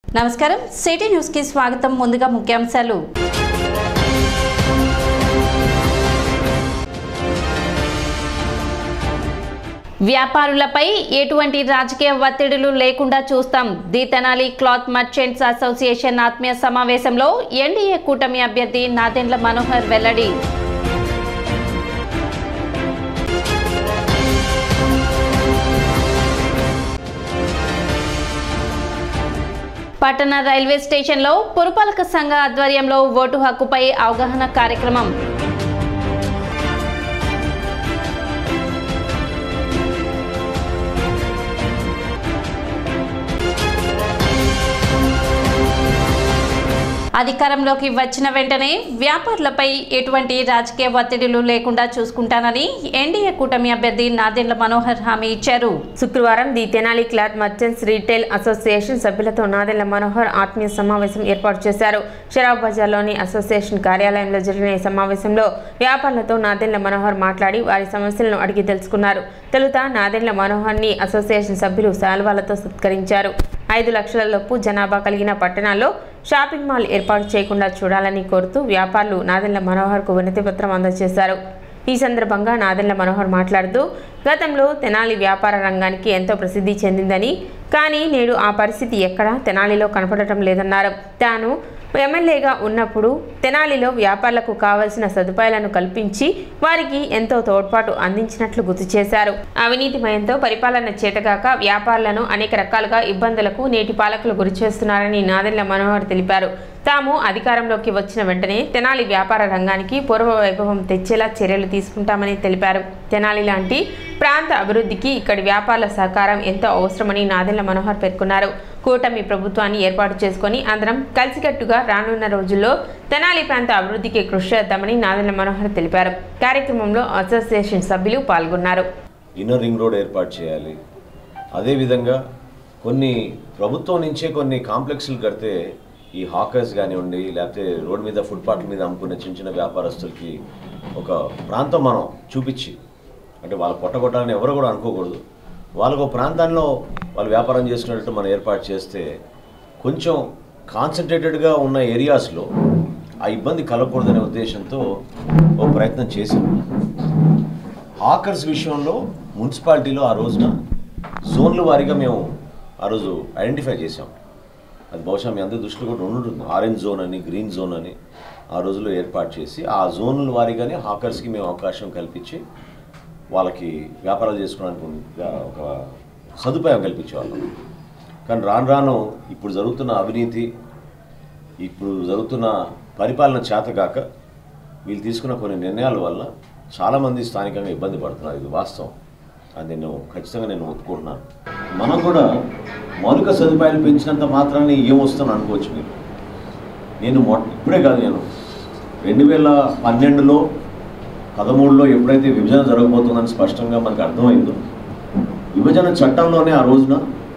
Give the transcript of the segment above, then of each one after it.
నమస్కారం city news కి స్వాగతం ముందుగా ముఖ్యాంశాలు వ్యాపారులపై ఎటువంటి రాజకీయ ఒత్తిడులు లేకుండా చూస్తాం the Tenali cloth merchants association ఆత్మీయ సమావేశంలో ఎన్డీఏ కూటమి అభ్యర్థి నాదెండ్ల మనోహర్ వెల్లడి పట్టణ రైల్వే స్టేషన్లో పురపాలక సంఘ ఆధ్వర్యంలో ఓటు హక్కుపై అవగాహన కార్యక్రమం అధికారంలోకి వచ్చిన వెంటనే వ్యాపారులపై ఎటువంటి రాజకీయ ఒత్తిడులు లేకుండా చూసుకుంటానని ఎన్డీఏ కూటమి అభ్యర్థి నాదెండ్ల మనోహర్ హామీ ఇచ్చారు శుక్రవారం the Tenali cloth merchants retail association సభ్యులతో నాదెళ్ల మనోహర్ ఆత్మీయ సమావేశం ఏర్పాటు చేశారు షరాబ్ బజార్లోని అసోసియేషన్ కార్యాలయంలో జరిగిన ఈ సమావేశంలో వ్యాపారులతో నాదెళ్ల మనోహర్ మాట్లాడి వారి సమస్యలను అడిగి తెలుసుకున్నారు తొలుత నాదెళ్ల మనోహర్ని అసోసియేషన్ సభ్యులు శాల్వాలతో సత్కరించారు ఐదు లక్షల లోపు జనాభా కలిగిన పట్టణాల్లో షాపింగ్ మాల్ ఏర్పాటు చేయకుండా చూడాలని కోరుతూ వ్యాపారులు నాదెళ్ల మనోహర్కు వినతి పత్రం అందజేశారు ఈ సందర్భంగా నాదెళ్ల మనోహర్ మాట్లాడుతూ గతంలో తెనాలి వ్యాపార రంగానికి ఎంతో ప్రసిద్ధి చెందిందని కానీ నేడు ఆ పరిస్థితి ఎక్కడా తెనాలిలో కనపడటం లేదన్నారు తాను ఎమ్మెల్యేగా ఉన్నప్పుడు తెనాలిలో వ్యాపారులకు కావలసిన సదుపాయాలను కల్పించి వారికి ఎంతో తోడ్పాటు అందించినట్లు గుర్తు చేశారు అవినీతిమయంతో పరిపాలన చేతగాక వ్యాపారులను అనేక రకాలుగా ఇబ్బందులకు నేటి పాలకులు గురి చేస్తున్నారని నాదెళ్ల మనోహర్ తెలిపారు తాము అధికారంలోకి వచ్చిన వెంటనే తెనాలి వ్యాపార రంగానికి పూర్వ వైభవం తెచ్చేలా చర్యలు తీసుకుంటామని తెలిపారు తెనాలి లాంటి ప్రాంత అభివృద్ధికి ఇక్కడి వ్యాపారుల సహకారం ఎంతో అవసరమని నాదెళ్ల మనోహర్ పేర్కొన్నారు కూటమి ప్రభుత్వాన్ని ఏర్పాటు చేసుకొని అందరం కలిసికట్టుగా రానున్న రోజుల్లో తెనాలి ప్రాంత అభివృద్ధికి కృషి చేద్దామని నాదెళ్ల మనోహర్ తెలిపారు కార్యక్రమంలో అసోసియేషన్ సభ్యులు పాల్గొన్నారు ఇన్నర్ రింగ్ రోడ్ ఏర్పాటు చేయాలి అదేవిధంగా కొన్ని ప్రభుత్వం నుంచే కొన్ని కాంప్లెక్స్లు కడితే ఈ హాకర్స్ కానివ్వండి లేకపోతే రోడ్ మీద ఫుట్పాత్ల మీద అమ్ముకునే చిన్న చిన్న వ్యాపారస్తులకి ఒక ప్రాంతం మనం చూపించి అంటే వాళ్ళు పొట్టగొట్టాలని ఎవరు కూడా అనుకోకూడదు వాళ్ళకు ఒక ప్రాంతంలో వాళ్ళు వ్యాపారం చేసుకునేటట్టు మనం ఏర్పాటు చేస్తే కొంచెం కాన్సన్ట్రేటెడ్గా ఉన్న ఏరియాస్లో ఆ ఇబ్బంది కలగకూడదనే ఉద్దేశంతో ఓ ప్రయత్నం చేశాం హాకర్స్ విషయంలో మున్సిపాలిటీలో ఆ రోజున జోన్ల వారీగా మేము ఆ రోజు ఐడెంటిఫై చేసాం అది బహుశా మీ అందరి దృష్టిలో కూడా ఉంటుంది ఆరెంజ్ జోన్ అని గ్రీన్ జోన్ అని ఆ రోజుల్లో ఏర్పాటు చేసి ఆ జోన్ల వారీగానే హాకర్స్కి మేము అవకాశం కల్పించి వాళ్ళకి వ్యాపారాలు చేసుకోవడానికి ఒక- ఒక సదుపాయం కల్పించేవాళ్ళం కానీ రాను రాను ఇప్పుడు జరుగుతున్న అవినీతి ఇప్పుడు జరుగుతున్న పరిపాలన చేతగాక వీళ్ళు తీసుకున్న కొన్ని నిర్ణయాల వల్ల చాలామంది స్థానికంగా ఇబ్బంది పడుతున్నారు ఇది వాస్తవం అది నేను ఖచ్చితంగా నేను ఒప్పుకుంటున్నాను మనం కూడా మౌలిక సదుపాయాలు పెంచినంత మాత్రాన్ని ఏమొస్తుందని అనుకోవచ్చు మీరు నేను మొ ఇప్పుడే కాదు నేను రెండు వేల పన్నెండులో పదమూడులో ఎప్పుడైతే విభజన జరగబోతుందని స్పష్టంగా మనకు అర్థమైందో విభజన చట్టంలోనే ఆ రోజున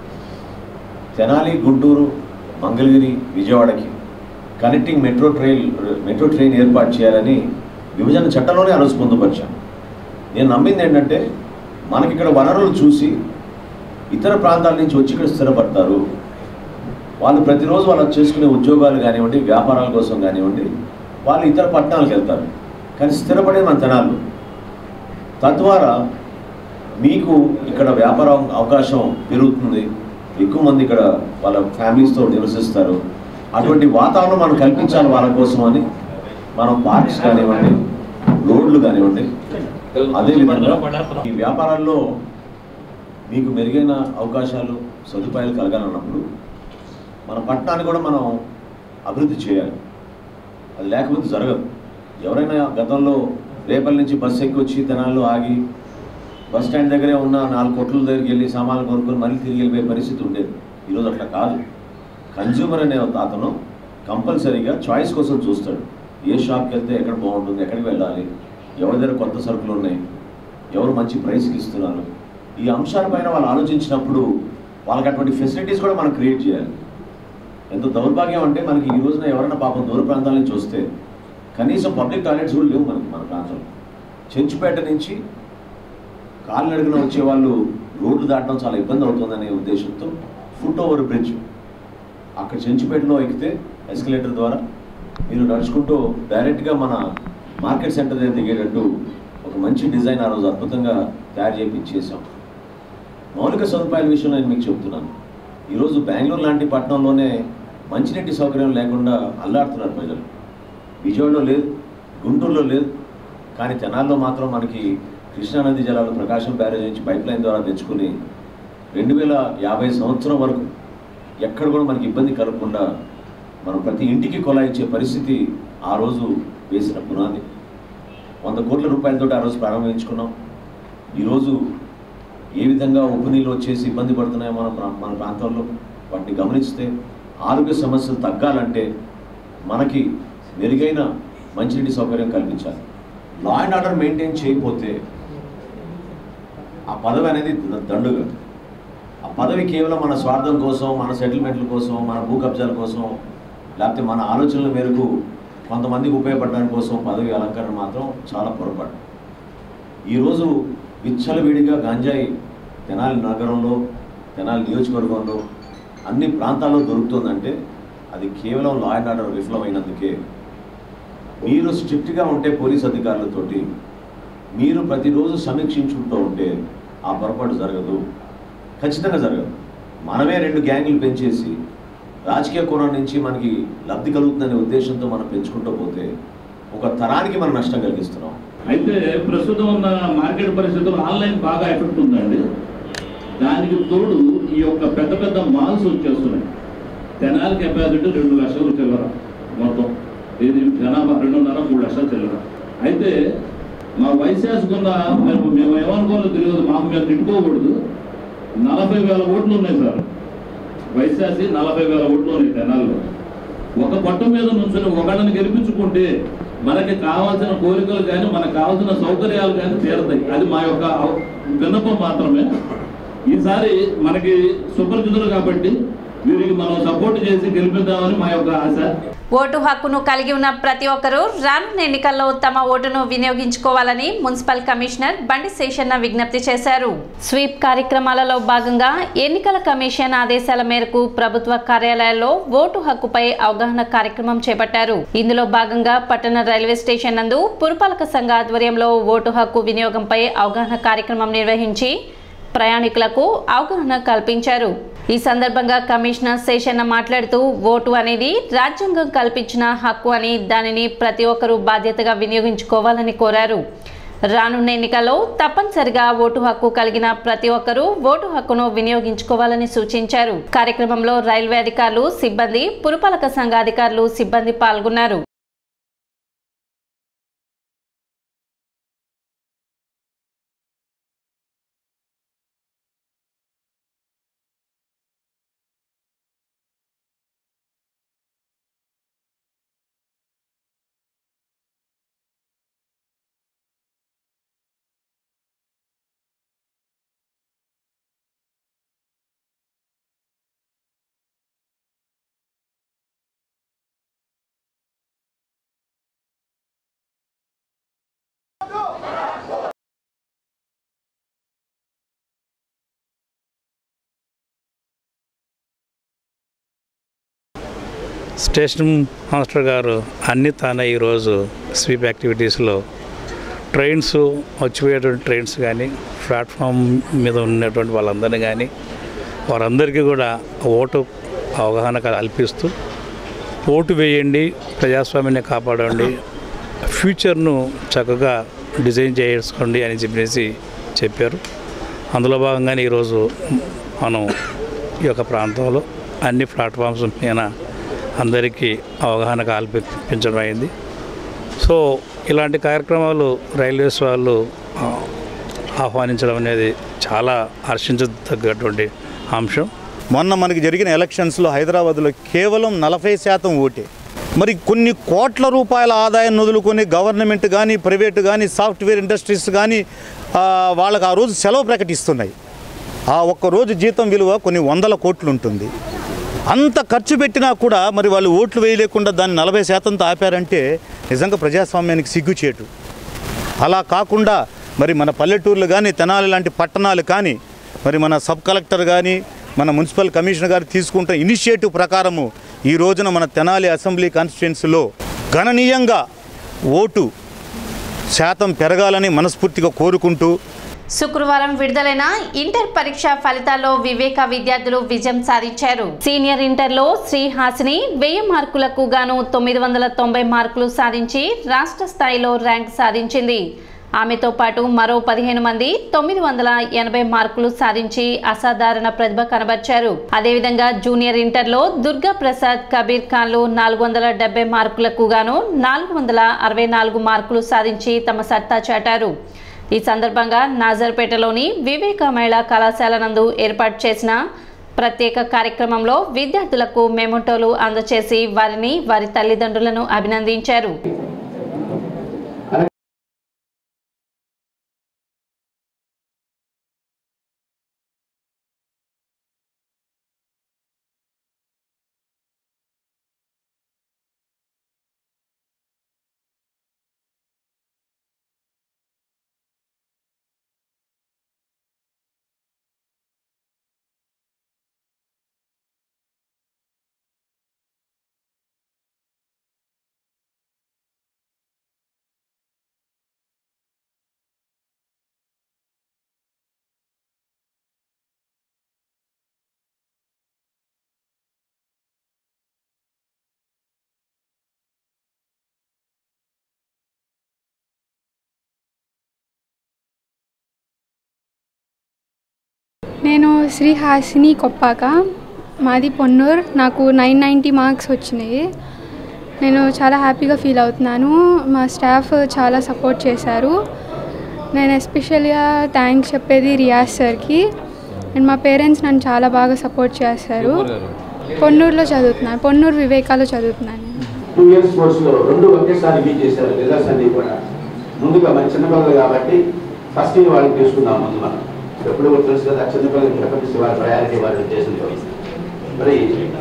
తెనాలి గుంటూరు మంగళగిరి విజయవాడకి connecting metro train metro train ఏర్పాటు చేయాలని విభజన చట్టంలోనే ఆ రోజు పొందుపరిచాం నేను నమ్మింది ఏంటంటే మనకి ఇక్కడ వనరులు చూసి ఇతర ప్రాంతాల నుంచి వచ్చి ఇక్కడ స్థిరపడతారు వాళ్ళు ప్రతిరోజు వాళ్ళు చేసుకునే ఉద్యోగాలు కానివ్వండి వ్యాపారాల కోసం కానివ్వండి వాళ్ళు ఇతర పట్టణాలకు వెళ్తారు కానీ స్థిరపడేది మన తెనాలు తద్వారా మీకు ఇక్కడ వ్యాపారం అవకాశం పెరుగుతుంది ఎక్కువ మంది ఇక్కడ వాళ్ళ ఫ్యామిలీస్తో నివసిస్తారు అటువంటి వాతావరణం మనం కల్పించాలి వాళ్ళ కోసం అని మనం పార్క్స్ కానివ్వండి రోడ్లు కానివ్వండి అదేవిధంగా ఈ వ్యాపారాల్లో మీకు మెరుగైన అవకాశాలు సదుపాయాలు కలగాలన్నప్పుడు మన పట్టణాన్ని కూడా మనం అభివృద్ధి చేయాలి అది లేకపోతే జరగదు ఎవరైనా గతంలో రేపటి నుంచి బస్సు ఎక్కి వచ్చి తెనాల్లో ఆగి బస్ స్టాండ్ దగ్గరే ఉన్న నాలుగు కొట్ల దగ్గరికి వెళ్ళి సామాన్లు కొనుక్కొని మళ్ళీ తిరిగి వెళ్ళిపోయే పరిస్థితి ఉండేది ఈరోజు అట్లా కాదు కన్జ్యూమర్ అనే అతను కంపల్సరీగా చాయిస్ కోసం చూస్తాడు ఏ షాప్కి వెళ్తే ఎక్కడ బాగుంటుంది ఎక్కడికి వెళ్ళాలి ఎవరి దగ్గర కొత్త సరుకులు ఉన్నాయి ఎవరు మంచి ప్రైస్కి ఇస్తున్నారు ఈ అంశాలపైన వాళ్ళు ఆలోచించినప్పుడు వాళ్ళకి అటువంటి ఫెసిలిటీస్ కూడా మనం క్రియేట్ చేయాలి ఎంత దౌర్భాగ్యం అంటే మనకి ఈ రోజున ఎవరైనా పాపం దూర ప్రాంతాల నుంచి వస్తే కనీసం పబ్లిక్ టాయిలెట్స్ కూడా లేవు మనకి మన ప్రాంతంలో చెంచుపేట నుంచి కాలినడకన వచ్చే వాళ్ళు రోడ్లు దాటడం చాలా ఇబ్బంది అవుతుందనే ఉద్దేశంతో ఫుట్ ఓవర్ బ్రిడ్జ్ అక్కడ చెంచుపేటలో ఎక్కితే ఎస్కలేటర్ ద్వారా మీరు నడుచుకుంటూ డైరెక్ట్గా మన మార్కెట్ సెంటర్ దగ్గర దిగేటట్టు ఒక మంచి డిజైన్ ఆ రోజు అద్భుతంగా తయారు చేయించేసాం మౌలిక సదుపాయాల విషయంలో నేను మీకు చెప్తున్నాను ఈరోజు బెంగళూరు లాంటి పట్టణంలోనే మంచినీటి సౌకర్యం లేకుండా అల్లాడుతున్నారు ప్రజలు విజయవాడలో లేదు గుంటూరులో లేదు కానీ తెనాల్లో మాత్రం మనకి కృష్ణానది జలాలు ప్రకాశం బ్యారేజ్ నుంచి పైప్ లైన్ ద్వారా తెచ్చుకుని రెండు వేల యాభై సంవత్సరం వరకు ఎక్కడ కూడా మనకి ఇబ్బంది కలగకుండా మనం ప్రతి ఇంటికి కొలా ఇచ్చే పరిస్థితి ఆ రోజు వేసిన పునాది వంద కోట్ల రూపాయలతో ఆ రోజు ప్రారంభించుకున్నాం ఈరోజు ఏ విధంగా ఉప్పు నీళ్ళు వచ్చేసి ఇబ్బంది పడుతున్నాయో మన ప్రా- మన ప్రాంతంలో వాటిని గమనిస్తే ఆరోగ్య సమస్యలు తగ్గాలంటే మనకి మెరుగైన మంచినీటి సౌకర్యం కల్పించాలి లా అండ్ ఆర్డర్ మెయింటైన్ చేయకపోతే ఆ పదవి అనేది ద- దండుగ ఆ పదవి కేవలం మన స్వార్థం కోసం మన సెటిల్మెంట్ల కోసం మన భూ కబ్జాల కోసం లేకపోతే మన ఆలోచనల మేరకు కొంతమందికి ఉపయోగపడడానికి కోసం పదవి అలంకరణ మాత్రం చాలా పొరపాటు ఈరోజు విచ్చలవిడిగా గంజాయి తెనాలి నగరంలో తెనాలి నియోజకవర్గంలో అన్ని ప్రాంతాల్లో దొరుకుతుందంటే అది కేవలం లా అండ్ ఆర్డర్ విఫలమైనందుకే మీరు స్ట్రిక్ట్గా ఉంటే పోలీస్ అధికారులతోటి మీరు ప్రతిరోజు సమీక్షించుకుంటూ ఉంటే ఆ పొరపాటు జరగదు ఖచ్చితంగా జరగదు మనమే రెండు గ్యాంగులు పెంచేసి రాజకీయ కోణం నుంచి మనకి లబ్ధి కలుగుతుందనే ఉద్దేశంతో మనం పెంచుకుంటూ పోతే ఒక తరానికి మనం నష్టం కలిగిస్తున్నాం అయితే ప్రస్తుతం ఉన్న మార్కెట్ పరిస్థితుల్లో ఆన్లైన్ బాగా ఎఫెక్ట్ ఉందండి దానికి తోడు ఈ యొక్క పెద్ద పెద్ద మాల్స్ వచ్చేస్తున్నాయి తెనాలి కెపాసిటీ రెండు లక్షలు చిల్లర మొత్తం ఇది జనాభా రెండున్నర మూడు లక్షలు చిల్లర అయితే మా వైశాసుకున్న మేము మేము ఏమనుకోవాలో తెలియదు మాకు మేము తిట్టుకోకూడదు నలభై వేల ఓట్లు ఉన్నాయి సార్ వైశాసి నలభై వేల ఓట్లు ఉన్నాయి తెనాల్లో ఒక పట్టు మీద నుంచుని ఒకళ్ళని గెలిపించుకుంటే మనకి కావాల్సిన కోరికలు కానీ మనకు కావాల్సిన సౌకర్యాలు కానీ తీరతాయి అది మా యొక్క అవ- విన్నపం మాత్రమే ఈసారి మనకి సుపరిచితులు కాబట్టి వీరికి మనం సపోర్ట్ చేసి గెలిపిద్దామని మా యొక్క ఆశ ఓటు హక్కును కలిగి ఉన్న ప్రతి ఒక్కరూ రానున్న ఎన్నికల్లో తమ ఓటును వినియోగించుకోవాలని మున్సిపల్ కమిషనర్ బండి శేషన్న విజ్ఞప్తి చేశారు స్వీప్ కార్యక్రమాలలో భాగంగా ఎన్నికల కమిషన్ ఆదేశాల మేరకు ప్రభుత్వ కార్యాలయాల్లో ఓటు హక్కుపై అవగాహన కార్యక్రమం చేపట్టారు ఇందులో భాగంగా పట్టణ రైల్వే స్టేషన్ నందు పురపాలక సంఘ ఆధ్వర్యంలో ఓటు హక్కు వినియోగంపై అవగాహన కార్యక్రమం నిర్వహించి ప్రయాణికులకు అవగాహన కల్పించారు ఈ సందర్భంగా కమిషనర్ శేషన్న మాట్లాడుతూ ఓటు అనేది రాజ్యాంగం కల్పించిన హక్కు అని దానిని ప్రతి ఒక్కరూ బాధ్యతగా వినియోగించుకోవాలని కోరారు రానున్న ఎన్నికల్లో తప్పనిసరిగా ఓటు హక్కు కలిగిన ప్రతి ఒక్కరూ ఓటు హక్కును వినియోగించుకోవాలని సూచించారు కార్యక్రమంలో రైల్వే అధికారులు సిబ్బంది పురపాలక సంఘ అధికారులు సిబ్బంది పాల్గొన్నారు స్టేషన్ మాస్టర్ గారు అన్ని తానే ఈరోజు స్వీప్ యాక్టివిటీస్లో ట్రైన్స్ వచ్చిపోయేటువంటి ట్రైన్స్ కానీ ప్లాట్ఫామ్ మీద ఉన్నటువంటి వాళ్ళందరినీ కానీ వారందరికీ కూడా ఓటు అవగాహన కల్పిస్తూ ఓటు వేయండి ప్రజాస్వామ్యాన్ని కాపాడండి ఫ్యూచర్ను చక్కగా డిజైన్ చేసుకోండి అని చెప్పేసి చెప్పారు అందులో భాగంగానే ఈరోజు మనం ఈ యొక్క ప్రాంతంలో అన్ని ప్లాట్ఫామ్స్ మీద అందరికీ అవగాహన కల్పించడం అయింది సో ఇలాంటి కార్యక్రమాలు రైల్వేస్ వాళ్ళు ఆ, ఆహ్వానించడం అనేది చాలా హర్షించదగ్గటువంటి అంశం మొన్న మనకి జరిగిన ఎలక్షన్స్లో హైదరాబాద్లో కేవలం నలభై శాతం ఓటే మరి కొన్ని కోట్ల రూపాయల ఆదాయం వదులుకొని గవర్నమెంట్ కానీ ప్రైవేట్ కానీ సాఫ్ట్వేర్ ఇండస్ట్రీస్ కానీ ఆ, వాళ్ళకి ఆ రోజు సెలవు ప్రకటిస్తున్నాయి ఆ ఒక్క రోజు జీతం విలువ కొన్ని వందల కోట్లు ఉంటుంది అంత ఖర్చు పెట్టినా కూడా మరి వాళ్ళు ఓట్లు వేయలేకుండా దాన్ని నలభై శాతంతో ఆపారంటే నిజంగా ప్రజాస్వామ్యానికి సిగ్గుచేటు అలా కాకుండా మరి మన పల్లెటూర్లు కానీ తెనాలి లాంటి పట్టణాలు కానీ మరి మన సబ్ కలెక్టర్ కానీ మన మున్సిపల్ కమిషనర్ గారు తీసుకుంటున్న ఇనిషియేటివ్ ప్రకారము ఈ రోజున మన తెనాలి అసెంబ్లీ కాన్స్టిట్యున్సీలో గణనీయంగా ఓటు శాతం పెరగాలని మనస్ఫూర్తిగా కోరుకుంటూ శుక్రవారం విడుదలైన ఇంటర్ పరీక్ష ఫలితాల్లో వివేక విద్యార్థులు విజయం సాధించారు సీనియర్ ఇంటర్లో శ్రీహాసిని వెయ్యి మార్కులకు గాను తొమ్మిది వందల తొంభై మార్కులు సాధించి రాష్ట్ర స్థాయిలో ర్యాంక్ సాధించింది ఆమెతో పాటు మరో పదిహేను మంది తొమ్మిది వందల ఎనభై మార్కులు సాధించి అసాధారణ ప్రతిభ కనబర్చారు అదేవిధంగా జూనియర్ ఇంటర్లో దుర్గా ప్రసాద్ కబీర్ ఖాన్లు నాలుగు వందల డెబ్బై మార్కులకు గాను నాలుగు వందల అరవై నాలుగు మార్కులు సాధించి తమ సత్తా చాటారు ఈ సందర్భంగా నాజర్పేటలోని వివేక మహిళా కళాశాల నందు ఏర్పాటు చేసిన ప్రత్యేక కార్యక్రమంలో విద్యార్థులకు మెమోటోలు అందజేసి వారిని వారి తల్లిదండ్రులను అభినందించారు నేను శ్రీహాసిని కొప్పాక మాది పొన్నూర్ నాకు నైన్ నైంటీ మార్క్స్ వచ్చినాయి నేను చాలా హ్యాపీగా ఫీల్ అవుతున్నాను మా స్టాఫ్ చాలా సపోర్ట్ చేశారు నేను ఎస్పెషల్గా థ్యాంక్స్ చెప్పేది రియాజ్ సార్కి అండ్ మా పేరెంట్స్ నన్ను చాలా బాగా సపోర్ట్ చేస్తారు పొన్నూరులో చదువుతున్నాను పొన్నూరు వివేకాలో చదువుతున్నాను టూ ఇయర్స్ కోర్సులో రెండు ఒకేసారి బీట్ చేశారు రిజల్ట్స్ అన్ని కూడా ముందుగా మరి చిన్నపిల్లలు కాబట్టి ఫస్ట్ ఇయర్ వాళ్ళకి తీసుకుందాం ముందు మనం ఎప్పుడు కూడా తెలుసు కదా చిన్నపిల్లలకి ప్రపంచ వాళ్ళ ప్రయారిటీ వాళ్ళ ఉద్దేశంతో మరి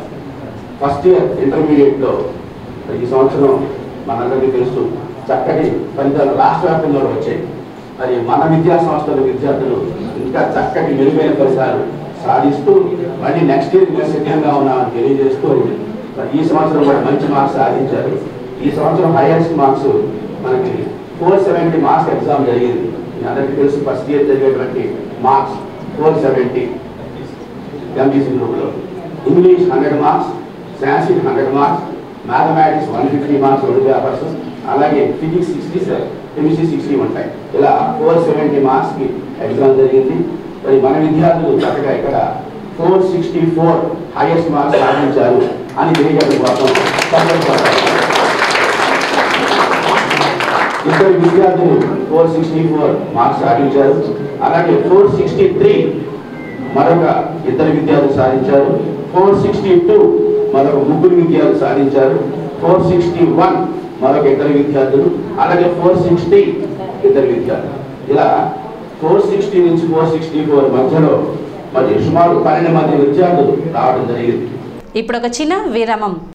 ఫస్ట్ ఇయర్ ఇంటర్మీడియట్లో మరి ఈ సంవత్సరం మనందరికీ తెలుసు చక్కటి ఫలితాలు రాష్ట్ర వ్యాప్తంగా కూడా వచ్చాయి మరి మన విద్యా సంస్థల విద్యార్థులు ఇంకా చక్కటి మెరుగైన ఫలితాలు సాధిస్తూ మళ్ళీ నెక్స్ట్ ఇయర్ ఇంకా సిద్ధంగా ఉన్నామని తెలియజేస్తూ మరి ఈ సంవత్సరం కూడా మంచి మార్క్స్ సాధించారు ఈ సంవత్సరం హైయెస్ట్ మార్క్స్ మనకి ఫోర్ సెవెంటీ మార్క్స్ ఎగ్జామ్ జరిగింది మీ అందరికీ తెలుసు ఫస్ట్ ఇయర్ జరిగేటువంటి మార్క్స్ ఫోర్ సెవెంటీ ఎంబీసీ గ్రూప్లో English hundred marks Sanskrit hundred marks mathematics one fifty marks రెండు పేపర్స్ అలాగే ఫిజిక్స్ సిక్స్టీ కెమిస్ట్రీ సిక్స్టీ ఉంటాయి ఇలా ఫోర్ సెవెంటీ మార్క్స్కి ఎగ్జామ్ జరిగింది మరి మన విద్యార్థులు చక్కగా ఇక్కడ four sixty four highest marks సాధించారు అని తెలియజేయడం కోసం సంతోషపడతారు ఇద్దరు విద్యార్థులు ఫోర్ సిక్స్టీ ఫోర్ మార్క్స్ సాధించారు అలాగే ఫోర్ సిక్స్టీ త్రీ మరొక ఇద్దరు విద్యార్థులు సాధించారు ఫోర్ సిక్స్టీ టూ మరొక ముగ్గురు విద్యార్థులు సాధించారు ఫోర్ సిక్స్టీ వన్ మరొక ఇద్దరు విద్యార్థులు అలాగే ఫోర్ సిక్స్టీ ఇద్దరు విద్యార్థులు ఇలా ఫోర్ సిక్స్టీ నుంచి ఫోర్ సిక్స్టీ ఫోర్ మధ్యలో మరి సుమారు పన్నెండు మంది విద్యార్థులు రావడం జరిగింది ఇప్పుడు ఒక చిన్న విరామం